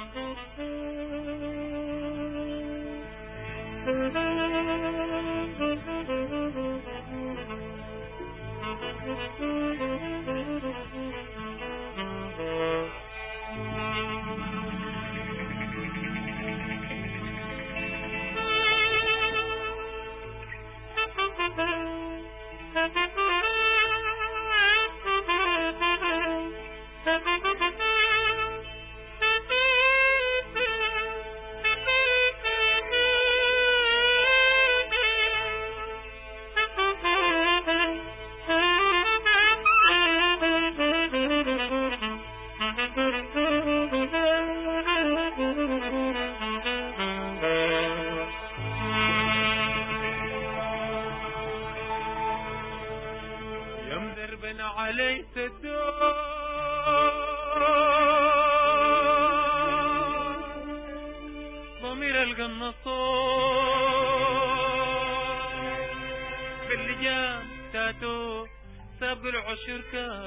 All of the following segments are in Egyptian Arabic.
يا مدربن علي الدور ضمير القناصور باللجام تاتو ساب العشر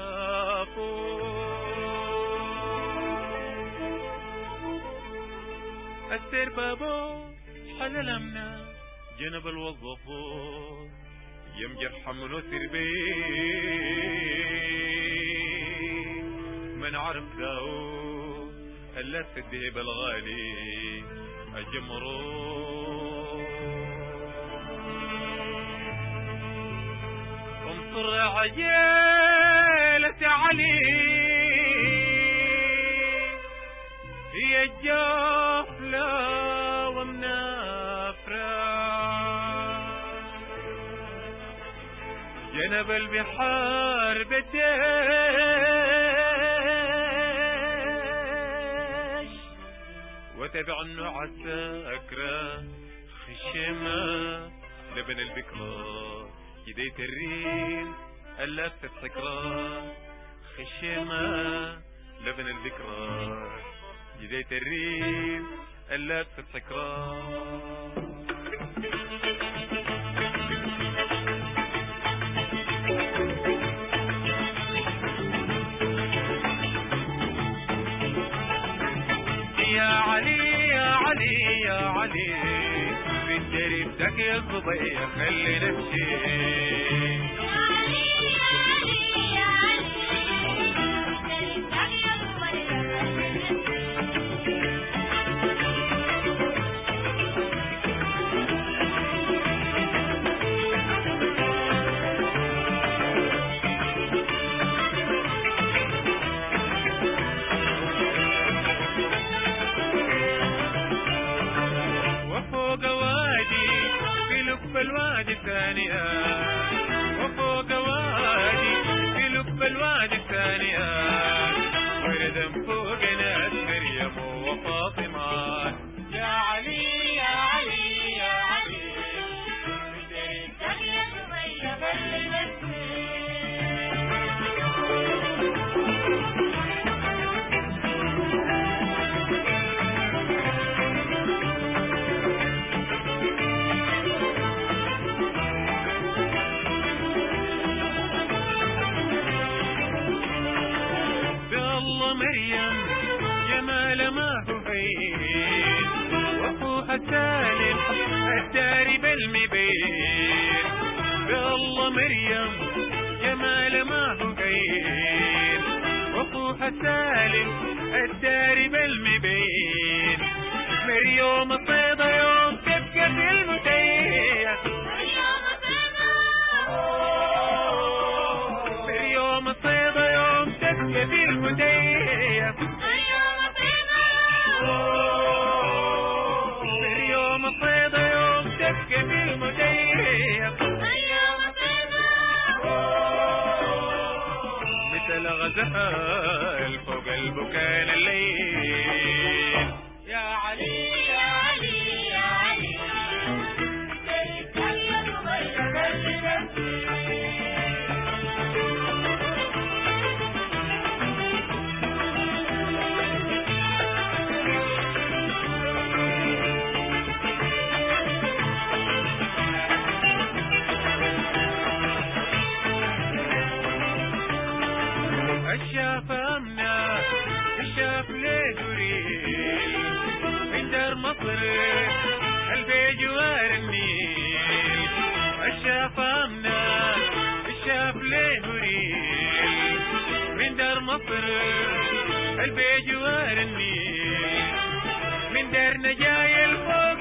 كافور السير بابو حل الأمنة جنب الوظفور يمجر حملو سربي من عرف داو هلا الدهب الغالي الجمرو انصر عجالة علي هي الجافلة ومنافرة جنب البحار بداش وتبع النوع الساكرة خشمة لبن البكرة يديت الرين اللفة حكرة خشمة لبن البكرة يديت الرين اللفة حكرة يا علي يا علي يا علي في دربتك يا صبي خلي نمشي وفوق وادي في لب الوادي الثانية وفوق وادي في لب الوادي الثانية وردم فوق ناس مريم وفاطمة يا علي يا علي يا علي بالله مريم جمال ما هو بين واخوها سالم الداري بالمبين بالله مريم جمال ما هو بين واخوها سالم الداري بالمبين مريوم الصيدة يوم تبقى في المتيه مريوم الصيدة يوم تبقى في المتيه مريوم الصيدة يوم تبقى في المتيه مثل غزال فوق البكان الليل يا علي يا علي يا علي الشافة أمنا مصر قلبي جوار النيل الشاف امنا الشاف ليه ريل من دار مصر قلبي جوار النيل من دار نجاي الفوق